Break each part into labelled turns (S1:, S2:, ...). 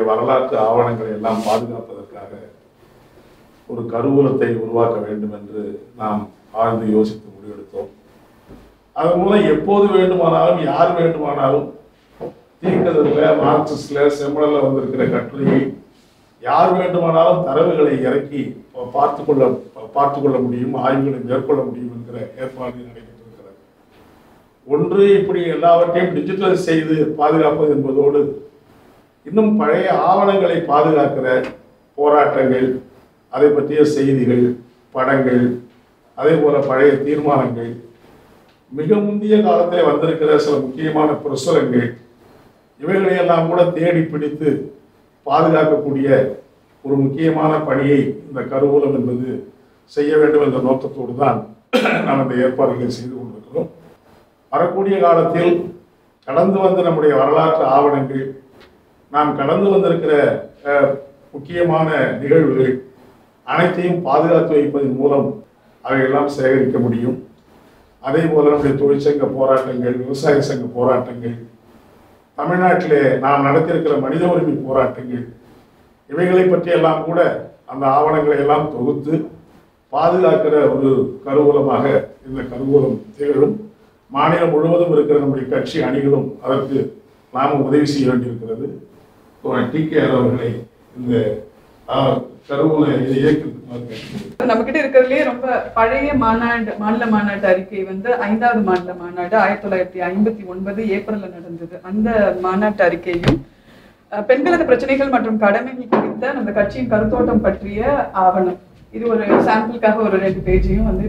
S1: வரலாற்று ஆவணங்களை எல்லாம் பாதுகாப்பதற்காக ஒரு கருவூலத்தை உருவாக்க வேண்டும் என்று நாம் ஆழ்ந்து யோசித்து முடிவெடுத்தோம் அதன் மூலம் எப்போது வேண்டுமானாலும் யார் வேண்டுமானாலும் தீக்கதில் மார்க்சிஸ்ட்ல செம்மடல்ல வந்திருக்கிற கட்டுரையை யார் வேண்டுமானாலும் தரவுகளை இறக்கி பார்த்து கொள்ள பார்த்து கொள்ள முடியும் ஆய்வுகளை மேற்கொள்ள முடியும் என்கிற ஏற்பாடு நடைபெற்றிருக்கிறது ஒன்று இப்படி எல்லாவற்றையும் டிஜிட்டல் செய்து பாதுகாப்பது என்பதோடு இன்னும் பழைய ஆவணங்களை பாதுகாக்கிற போராட்டங்கள் அதை பற்றிய செய்திகள் படங்கள் அதே போல பழைய தீர்மானங்கள் மிக முந்தைய காலத்திலே வந்திருக்கிற சில முக்கியமான பிரசுரங்கள் இவைகளையெல்லாம் கூட தேடி பிடித்து பாதுகாக்கக்கூடிய ஒரு முக்கியமான பணியை இந்த கருவூலம் என்பது செய்ய வேண்டும் என்ற நோக்கத்தோடு தான் நாம் இந்த ஏற்பாடுகளை செய்து கொண்டிருக்கிறோம் வரக்கூடிய காலத்தில் கடந்து வந்த நம்முடைய வரலாற்று ஆவணங்கள் நாம் கடந்து வந்திருக்கிற அஹ், முக்கியமான நிகழ்வுகள் அனைத்தையும் பாதுகாத்து வைப்பதன் மூலம் அவையெல்லாம் சேகரிக்க முடியும் அதே போல நம்முடைய தொழிற்சங்க போராட்டங்கள் விவசாய சங்க போராட்டங்கள் தமிழ்நாட்டிலே நாம் நடத்தியிருக்கிற மனித உரிமை போராட்டங்கள் இவைகளை பற்றியெல்லாம் கூட அந்த ஆவணங்களை எல்லாம் தொகுத்து பாதுகாக்கிற ஒரு கருவூலமாக இந்த கருவூலம் திகழும் மாநிலம் முழுவதும் இருக்கிற நம்முடைய கட்சி அணிகளும் அதற்கு நாமும் உதவி செய்ய வேண்டியிருக்கிறது டி கே அவர்களை இந்த ஆஹ், கருவூல இதை இயக்கத்துக்கு கேட்டுக்கொள்கிறேன்.
S2: நம்ம கிட்ட இருக்கிறதுலயே ரொம்ப பழைய மாநாடு மாநில மாநாட்டு அறிக்கை வந்து ஐந்தாவது மாநில மாநாடு ஆயிரத்தி தொள்ளாயிரத்தி ஐம்பத்தி ஒன்பது ஏப்ரல்ல நடந்தது அந்த மாநாட்டு அறிக்கையும் அஹ், பெண்களது பிரச்சனைகள் மற்றும் கடமைகள் குறித்த நம்ம கட்சியின் கருத்தோட்டம் பற்றிய ஆவணம் இது ஒரு சாம்பிளுக்காக ஒரு ரெண்டு பேஜையும் வந்து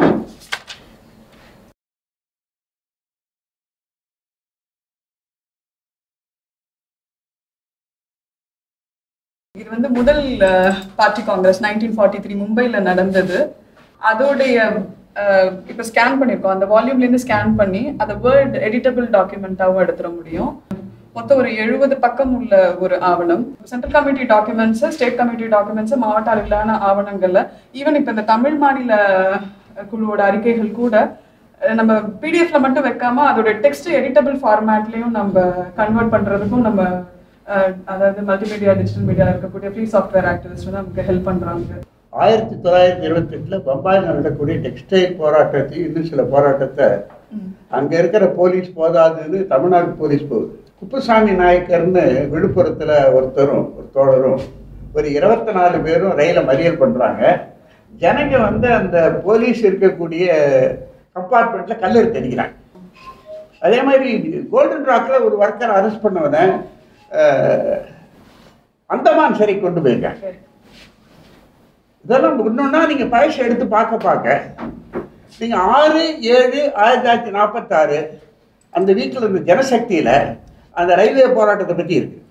S2: இது வந்து முதல் party congress nineteen forty three மும்பையில் நடந்தது அதோடைய அஹ், இப்ப ஸ்கேன் பண்ணியிருக்கோம் அந்த வால்யூம்ல இருந்து ஸ்கேன் பண்ணி அதை வேர்ட் எடிட்டபிள் டாக்குமெண்ட்டாகவும் எடுத்துட முடியும் மொத்தம் ஒரு எழுபது பக்கம் உள்ள ஒரு ஆவணம் central committee documents state committee documents மாவட்ட அளவிலான ஆவணங்கள்ல ஈவன் இப்ப இந்த தமிழ் மாநில குழுவோட அறிக்கைகள் கூட அஹ், நம்ம பிடிஎஃப்ல மட்டும் வைக்காம அதோட டெக்ஸ்ட் எடிட்டபிள் ஃபார்மேட்லயும் நம்ம கன்வெர்ட் பண்றதுக்கும் நம்ம அஹ், அதாவது மல்டிமீடியா டிஜிட்டல் மீடியா இருக்கக்கூடிய ஃப்ரீ சாஃப்ட்வேர் ஆக்டிவிஸ்ட் வந்து நமக்கு ஹெல்ப் பண்றாங்க
S3: ஆயிரத்தி தொள்ளாயிரத்தி இருபத்தெட்டில் பம்பாயில் நடக்கக்கூடிய டெக்ஸ்டைல் போராட்டத்தையும் இன்னும் சில போராட்டத்தை அங்கே இருக்கிற போலீஸ் போதாதுன்னு தமிழ்நாடு போலீஸ் போகுது குப்புசாமி நாயக்கர்னு விழுப்புரத்தில் ஒருத்தரும் ஒரு தோழரும் ஒரு இருபத்தி நாலு பேரும் ரயிலை மறியல் பண்ணுறாங்க ஜனங்க வந்து அந்த போலீஸ் இருக்கக்கூடிய கம்பார்ட்மெண்ட்டில் கல்லெடுத்து அடிக்கிறாங்க அதே மாதிரி கோல்டன் ராக்கில் ஒரு ஒர்க்கர் அரெஸ்ட் பண்ணவனை அஹ், அந்தமான் சிறை கொண்டு போயிருக்காங்க இதெல்லாம் ஒன்றுன்னா நீங்கள் பழசு எடுத்து பார்க்க பார்க்க நீங்கள் ஆறு ஏழு ஆயிரத்தி தொள்ளாயிரத்தி நாற்பத்தாறு அந்த வீட்டில் இருந்த ஜனசக்தியில் அந்த ரயில்வே போராட்டத்தை பற்றி இருக்கு